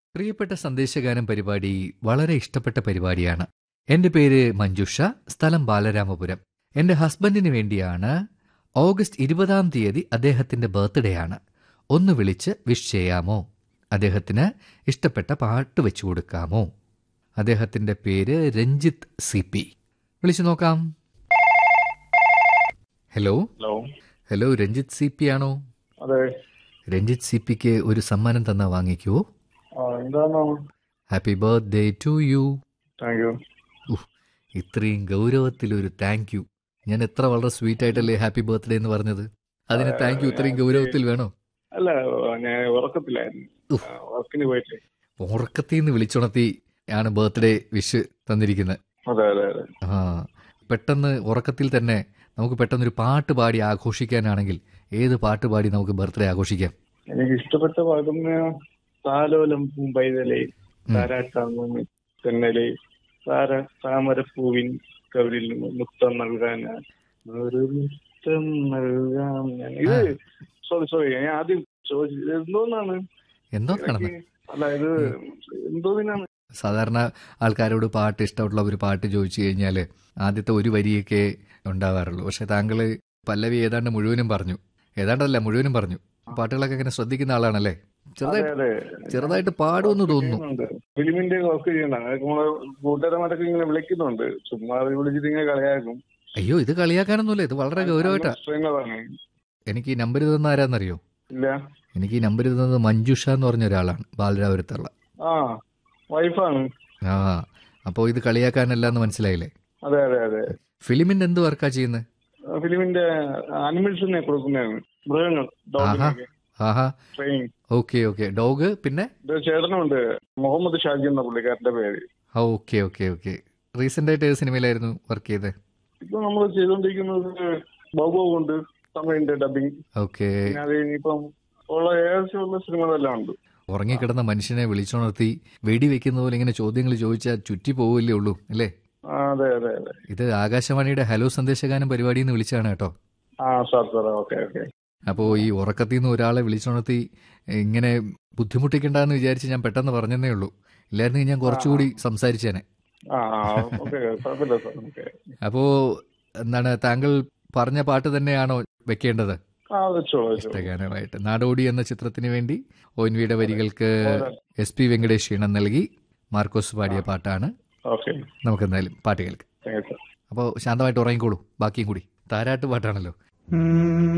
പ്രിയപ്പെട്ട സന്ദേശഗാനം പരിപാടി വളരെ ഇഷ്ടപ്പെട്ട പരിപാടിയാണ് എന്റെ പേര് മഞ്ജുഷ സ്ഥലം ബാലരാമപുരം എന്റെ ഹസ്ബൻഡിന് വേണ്ടിയാണ് ഓഗസ്റ്റ് ഇരുപതാം തീയതി അദ്ദേഹത്തിന്റെ ബർത്ത്ഡേ ആണ് ഒന്ന് വിളിച്ച് വിഷ് ചെയ്യാമോ അദ്ദേഹത്തിന് ഇഷ്ടപ്പെട്ട പാട്ട് വെച്ചു കൊടുക്കാമോ അദ്ദേഹത്തിന്റെ പേര് രഞ്ജിത്ത് സി പി വിളിച്ചു നോക്കാം hello hello hello Ranjith C P ആണോ അതെ രഞ്ജിത്ത് സി പിക്ക് ഒരു സമ്മാനം തന്നാ വാങ്ങിക്കുവോ ആ എന്താണോ happy birthday to you thank you ഇത്രയും ഗൗരവത്തിലൊരു താങ്ക് യു ഞാൻ എത്ര വളരെ സ്വീറ്റ് ആയിട്ടല്ലേ ഹാപ്പി ബർത്ത്ഡേ എന്ന് പറഞ്ഞത് അതിന് താങ്ക് യു ഇത്രയും ഗൗരവത്തിൽ വേണോ അല്ല ഞാൻ ഉറക്കത്തിലായിരുന്നു ഉഫ്. ആ, വർക്കിന് പോയിട്ട് ഉറക്കത്തിൽ നിന്ന് വിളിച്ചുണർത്തി ആണ് ബർത്ത്ഡേ വിഷ് തന്നിരിക്കുന്നത് അതെ അതെ അതെ ആ പെട്ടെന്ന് ഉറക്കത്തിൽ തന്നെ നമുക്ക് പെട്ടെന്നൊരു പാട്ട് പാടി ആഘോഷിക്കാനാണെങ്കിൽ ഏത് പാട്ട് പാടി നമുക്ക് ബർത്ത്ഡേ ആഘോഷിക്കാം എനിക്ക് ഇഷ്ടപ്പെട്ട പാടുന്ന താലോലം പൂമ്പൈതലേ താരാട്ടാങ്ങുമി തെന്നലെ താര താമരപ്പൂവിൻ കവിളിൽ മുത്തം നൽകാൻ ഒരു മുത്തം നൽകാം ഞാൻ ഇത് സോറി സോറി ഞാൻ ആദ്യം ചോദിച്ചത് എന്തോന്നാണ് എന്തോന്നാണെന്ന് എനിക്ക് അല്ല ഇത് എന്തോന്നാണ് സാധാരണ ആൾക്കാരോട് പാട്ട് ഇഷ്ടമുള്ള ഒരു പാട്ട് ചോദിച്ചു കഴിഞ്ഞാൽ ആദ്യത്തെ ഒരു വരിയൊക്കെ ഉണ്ടാവാറുള്ളൂ പക്ഷെ താങ്കൾ പല്ലവി ഏതാണ്ട് മുഴുവനും പറഞ്ഞു ഏതാണ്ടല്ല മുഴുവനും പറഞ്ഞു പാട്ടുകളൊക്കെ അങ്ങനെ ശ്രദ്ധിക്കുന്ന ആളാണല്ലേ അതെ ചെറുതായിട്ട് അതെ ചെറുതായിട്ട് പാടുമെന്ന് തോന്നുന്നു ചെയ്യുന്നുണ്ട്. ഫിലിമിന്റെ വർക്ക് ചെയ്യണ്ട അതൊക്കെ നമ്മളെ കൂട്ടുകാരന്മാരൊക്കെ ഇങ്ങനെ വിളിക്കുന്നുണ്ട് ചുമ്മാ അത് വിളിച്ചിട്ട് ഇങ്ങനെ കളിയാക്കും അയ്യോ ഇത് കളിയാക്കാനൊന്നുമില്ല ഇത് വളരെ ഗൗരവമായിട്ടാ സ്ട്രെയിനറാണ് എനിക്ക് ഈ നമ്പർ തന്ന ആരാന്നറിയോ ഇല്ല എനിക്ക് ഈ നമ്പർ തന്നത് മഞ്ജുഷ എന്ന് പറഞ്ഞ ഒരാളാണ് ബാലരാപുരത്തുള്ള ആ വൈഫാണ് ആ അപ്പോൾ ഇത് കളിയാക്കാനല്ല എന്ന് മനസ്സിലായില്ലേ അതെ അതെ അതെ ഫിലിമിന്റെ എന്ത് വർക്കാ ചെയ്യുന്നത് ആ, ഫിലിമിന്റെ അനിമൽസിനെ കൊടുക്കുന്നതാണ് മൃഗങ്ങൾ ഡോഗിനൊക്കെ ആഹാ ട്രെയിൻ ഓക്കെ ഓക്കെ ഡോഗ് പിന്നെ ഇത് ചേട്ടനുണ്ട് മുഹമ്മദ് ഷാജി എന്ന പുള്ളിക്കാരന്റെ പേര് ആ ഓക്കെ ഓക്കെ ഓക്കെ റീസെന്റ് ആയിട്ട് ഏത് സിനിമയിലായിരുന്നു വർക്ക് ചെയ്തത് ഇപ്പൊ നമ്മൾ ചെയ്തുകൊണ്ടിരിക്കുന്നത് ബൗബോ കൊണ്ട് തമിഴിന്റെ ഡബിങ് ഓക്കെ പിന്നെ അത് ഇനിയിപ്പം ഉള്ള ഏകദേശം ഉള്ള സിനിമകളെല്ലാം ഉണ്ട് ഉറങ്ങിക്കിടന്ന മനുഷ്യനെ വിളിച്ചുണർത്തി വെടിവെക്കുന്ന പോലെ ഇങ്ങനെ ചോദ്യങ്ങൾ ചോദിച്ചാൽ ചുറ്റി പോവില്ലേ ഉള്ളൂ അല്ലേ ആ, അതെ അതെ അതെ ഇത് ആകാശവാണിയുടെ ഹലോ സന്ദേശഗാനം പരിപാടിയിൽ നിന്ന് വിളിച്ചാണ് കേട്ടോ ആ സാർ സാർ ഓക്കെ ഓക്കെ അപ്പോൾ ഈ ഉറക്കത്തിൽ നിന്ന് ഒരാളെ വിളിച്ചുണർത്തി ഇങ്ങനെ ബുദ്ധിമുട്ടിക്കണ്ടെന്ന് വിചാരിച്ച് ഞാൻ പെട്ടെന്ന് പറഞ്ഞതേ ഉള്ളൂ ഇല്ലായിരുന്നെങ്കിൽ ഞാൻ കുറച്ചുകൂടി സംസാരിച്ചേനെ ആ ആ ഓക്കെ കുഴപ്പമില്ല സാർ ഓക്കെ അപ്പോൾ എന്താണ് താങ്കൾ പറഞ്ഞ പാട്ട് തന്നെയാണോ വെക്കേണ്ടത് ആ വെച്ചോളൂ വെച്ചോളൂ ഇഷ്ടഗാനമായിട്ട് നാടോടി എന്ന ചിത്രത്തിന് വേണ്ടി ഒ എൻ വിയുടെ വരികൾക്ക് എസ് പി വെങ്കടേഷ് ഈണം നൽകി മാർക്കോസ് പാടിയ പാട്ടാണ് ഓക്കെ നമുക്ക് എന്തായാലും പാട്ട് കേൾക്കാം താങ്ക് യു സാർ അപ്പോൾ ശാന്തമായിട്ട് ഉറങ്ങിക്കോളൂ ബാക്കിയും കൂടി താരാട്ട് പാട്ടാണല്ലോ